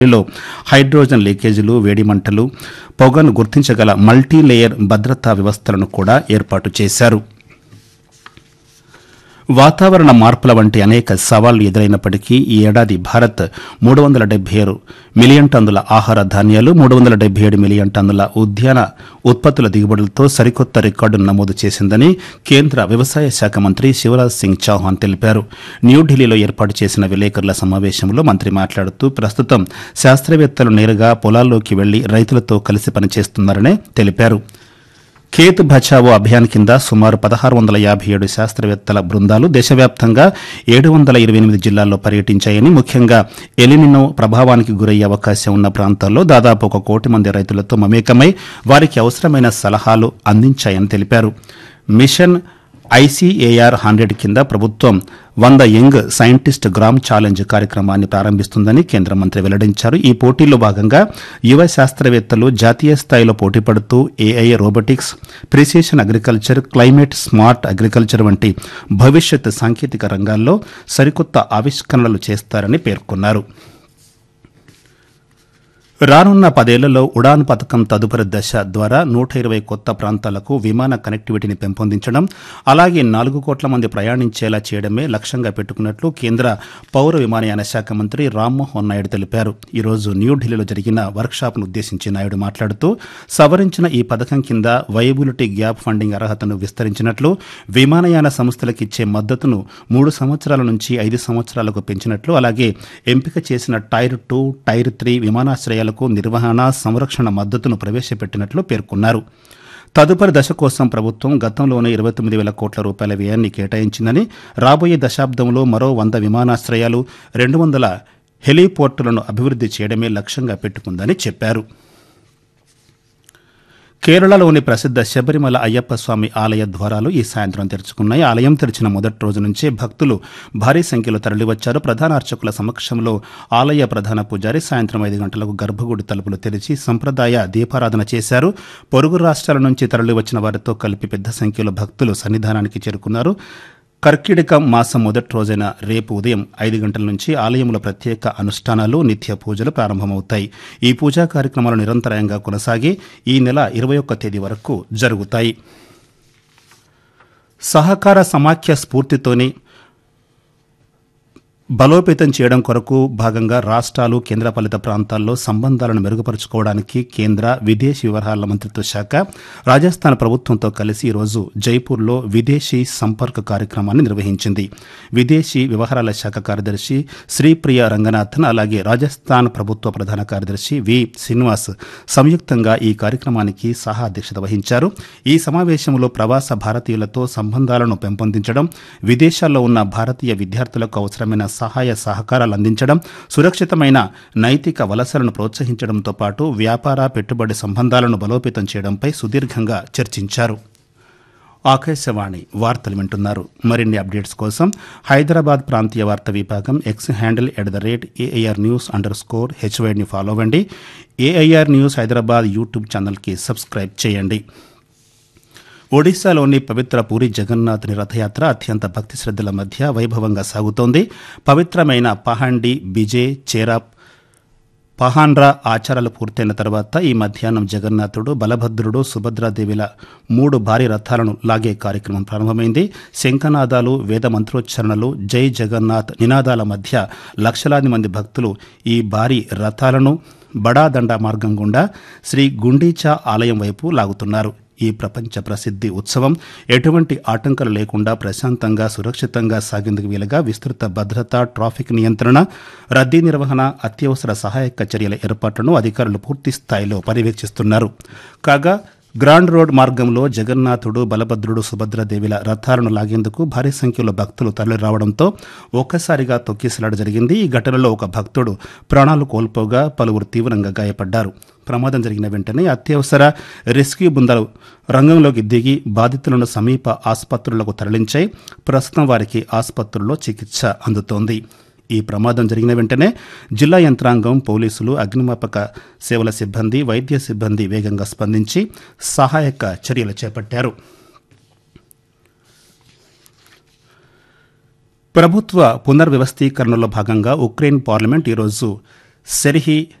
లో హైడ్రోజన్ లీకేజీలు వేడి మంటలు పొగను గుర్తించగల మల్టీ లేయర్ భద్రతా వ్యవస్థలను కూడా ఏర్పాటు చేశారు వాతావరణ మార్పుల వంటి అనేక సవాళ్లు ఎదురైనప్పటికీ ఈ ఏడాది భారత్ మూడు వందల డెబ్బై ఆరు మిలియన్ టన్నుల ఆహార ధాన్యాలు మూడు వందల డెబ్బై ఏడు మిలియన్ టన్నుల ఉద్యాన ఉత్పత్తుల దిగుబడులతో సరికొత్త రికార్డును నమోదు చేసిందని కేంద్ర వ్యవసాయ శాఖ మంత్రి శివరాజ్ సింగ్ చౌహాన్ తెలిపారు న్యూఢిల్లీలో ఏర్పాటు చేసిన విలేకరుల సమావేశంలో మంత్రి మాట్లాడుతూ ప్రస్తుతం శాస్త్రవేత్తలు నేరుగా పొలాల్లోకి వెళ్లి రైతులతో కలిసి పనిచేస్తున్నారని తెలిపారు ఖేత్ బచావో అభియాన్ కింద సుమారు పదహారు వందల యాభై ఏడు శాస్త్రవేత్తల బృందాలు దేశవ్యాప్తంగా ఏడు వందల ఇరవై ఎనిమిది జిల్లాల్లో పర్యటించాయని ముఖ్యంగా ఎలినినో ప్రభావానికి గురయ్యే అవకాశం ఉన్న ప్రాంతాల్లో దాదాపు ఒక కోటి మంది రైతులతో మమేకమై వారికి అవసరమైన సలహాలు అందించాయని తెలిపారు మిషన్ ఐసీఏఆర్ హండ్రెడ్ కింద ప్రభుత్వం వంద యంగ్ సైంటిస్ట్ గ్రామ్ ఛాలెంజ్ కార్యక్రమాన్ని ప్రారంభిస్తుందని కేంద్ర మంత్రి వెల్లడించారు ఈ పోటీల్లో భాగంగా యువ శాస్త్రవేత్తలు జాతీయ స్థాయిలో పోటీపడుతూ AI robotics precision agriculture climate smart agriculture వంటి భవిష్యత్ సాంకేతిక రంగాల్లో సరికొత్త ఆవిష్కరణలు చేస్తారని పేర్కొన్నారు రానున్న పదేళ్లలో ఉడాన్ పథకం తదుపరి దశ ద్వారా నూట ఇరవై కొత్త ప్రాంతాలకు విమాన కనెక్టివిటీని పెంపొందించడం అలాగే నాలుగు కోట్ల మంది ప్రయాణించేలా చేయడమే లక్ష్యంగా పెట్టుకున్నట్లు కేంద్ర పౌర విమానయాన శాఖ మంత్రి రామ్మోహన్ నాయుడు తెలిపారు ఈరోజు న్యూఢిల్లీలో జరిగిన వర్క్షాప్ను ఉద్దేశించి నాయుడు మాట్లాడుతూ సవరించిన ఈ పథకం కింద వైబిలిటీ గ్యాప్ ఫండింగ్ అర్హతను విస్తరించినట్లు విమానయాన సంస్థలకు ఇచ్చే మద్దతును మూడు సంవత్సరాల నుంచి ఐదు సంవత్సరాలకు పెంచినట్లు అలాగే ఎంపిక చేసిన టైర్ టూ టైర్ త్రీ విమానాశ్రయాలకు నిర్వహణ సంరక్షణ మద్దతును ప్రవేశపెట్టినట్లు పేర్కొన్నారు తదుపరి దశ కోసం ప్రభుత్వం గతంలోనే ఇరవై తొమ్మిది వేల కోట్ల రూపాయల వ్యయాన్ని కేటాయించిందని రాబోయే దశాబ్దంలో మరో వంద విమానాశ్రయాలు రెండు వందల హెలీపోర్టులను అభివృద్ది చేయడమే లక్ష్యంగా పెట్టుకుందని చెప్పారు కేరళలోని ప్రసిద్ధ శబరిమల అయ్యప్ప స్వామి ఆలయ ద్వారాలు ఈ సాయంత్రం తెరుచుకున్నాయి ఆలయం తెరిచిన మొదటి రోజు నుంచే భక్తులు భారీ సంఖ్యలో తరలివచ్చారు ప్రధాన అర్చకుల సమక్షంలో ఆలయ ప్రధాన పూజారి సాయంత్రం ఐదు గంటలకు గర్భగుడి తలుపులు తెరిచి సంప్రదాయ దీపారాధన చేశారు పొరుగు రాష్ట్రాల నుంచి తరలివచ్చిన వారితో కలిపి పెద్ద సంఖ్యలో భక్తులు సన్నిధానానికి చేరుకున్నారు కర్కిటక మాసం మొదటి రోజైన రేపు ఉదయం ఐదు గంటల నుంచి ఆలయంలో ప్రత్యేక అనుష్ఠానాలు నిత్య పూజలు ప్రారంభమవుతాయి ఈ పూజా కార్యక్రమాలు నిరంతరాయంగా కొనసాగి ఈ నెల ఇరవై ఒక్క తేదీ వరకు జరుగుతాయి సహకార సమాఖ్య స్ఫూర్తితోనే బలోపేతం చేయడం కొరకు భాగంగా రాష్ట్రాలు కేంద్రపాలిత ప్రాంతాల్లో సంబంధాలను మెరుగుపరుచుకోవడానికి కేంద్ర విదేశీ వ్యవహారాల మంత్రిత్వ శాఖ రాజస్థాన్ ప్రభుత్వంతో కలిసి ఈరోజు జైపూర్లో విదేశీ సంపర్క కార్యక్రమాన్ని నిర్వహించింది విదేశీ వ్యవహారాల శాఖ కార్యదర్శి శ్రీప్రియ రంగనాథన్ అలాగే రాజస్థాన్ ప్రభుత్వ ప్రధాన కార్యదర్శి వి శ్రీనివాస్ సంయుక్తంగా ఈ కార్యక్రమానికి సహా అధ్యక్షత వహించారు ఈ సమావేశంలో ప్రవాస భారతీయులతో సంబంధాలను పెంపొందించడం విదేశాల్లో ఉన్న భారతీయ విద్యార్థులకు అవసరమైన సహాయ సహకారాలు అందించడం సురక్షితమైన నైతిక వలసలను ప్రోత్సహించడంతో పాటు వ్యాపార పెట్టుబడి సంబంధాలను బలోపేతం చేయడంపై సుదీర్ఘంగా చర్చించారు ఆకాశవాణి వార్తలు వింటున్నారు మరిన్ని అప్డేట్స్ కోసం హైదరాబాద్ ప్రాంతీయ వార్తా విభాగం X handle at the rate AIR news underscore హెచ్వైడ్ని ఫాలో అవ్వండి ఏఐఆర్ న్యూస్ హైదరాబాద్ యూట్యూబ్ ఛానల్కి సబ్స్క్రైబ్ చేయండి ఒడిశాలోని పవిత్ర పూరి జగన్నాథుని రథయాత్ర అత్యంత భక్తి శ్రద్ధల మధ్య వైభవంగా సాగుతోంది పవిత్రమైన పహాండి బిజే చేరా పహాన్రా ఆచారాలు పూర్తయిన తర్వాత ఈ మధ్యాహ్నం జగన్నాథుడు బలభద్రుడు సుభద్రాదేవిల మూడు భారీ రథాలను లాగే కార్యక్రమం ప్రారంభమైంది శంఖనాదాలు వేద మంత్రోచ్చారణలు జై జగన్నాథ్ నినాదాల మధ్య లక్షలాది మంది భక్తులు ఈ భారీ రథాలను బడాదండ మార్గం గుండా శ్రీ గుండీచా ఆలయం వైపు లాగుతున్నారు ఈ ప్రపంచ ప్రసిద్ధి ఉత్సవం ఎటువంటి ఆటంకాలు లేకుండా ప్రశాంతంగా సురక్షితంగా సాగేందుకు వీలుగా విస్తృత భద్రత ట్రాఫిక్ నియంత్రణ రద్దీ నిర్వహణ అత్యవసర సహాయక చర్యల ఏర్పాట్లను అధికారులు పూర్తి స్థాయిలో పర్యవేక్షిస్తున్నారు కాగా గ్రాండ్ రోడ్ మార్గంలో జగన్నాథుడు బలభద్రుడు సుభద్రదేవిల రథాలను లాగేందుకు భారీ సంఖ్యలో భక్తులు తరలి రావడంతో ఒక్కసారిగా తొక్కిసలాట జరిగింది ఈ ఘటనలో ఒక భక్తుడు ప్రాణాలు కోల్పోగా పలువురు తీవ్రంగా గాయపడ్డారు ప్రమాదం జరిగిన వెంటనే అత్యవసర రెస్క్యూ బృందాలు రంగంలోకి దిగి బాధితులను సమీప ఆసుపత్రులకు తరలించాయి ప్రస్తుతం వారికి ఆసుపత్రుల్లో చికిత్స అందుతోంది ఈ ప్రమాదం జరిగిన వెంటనే జిల్లా యంత్రాంగం పోలీసులు అగ్నిమాపక సేవల సిబ్బంది వైద్య సిబ్బంది వేగంగా స్పందించి సహాయక చర్యలు చేపట్టారు ప్రభుత్వ పునర్వ్యవస్థీకరణలో భాగంగా ఉక్రెయిన్ పార్లమెంట్ ఈరోజు సెర్హి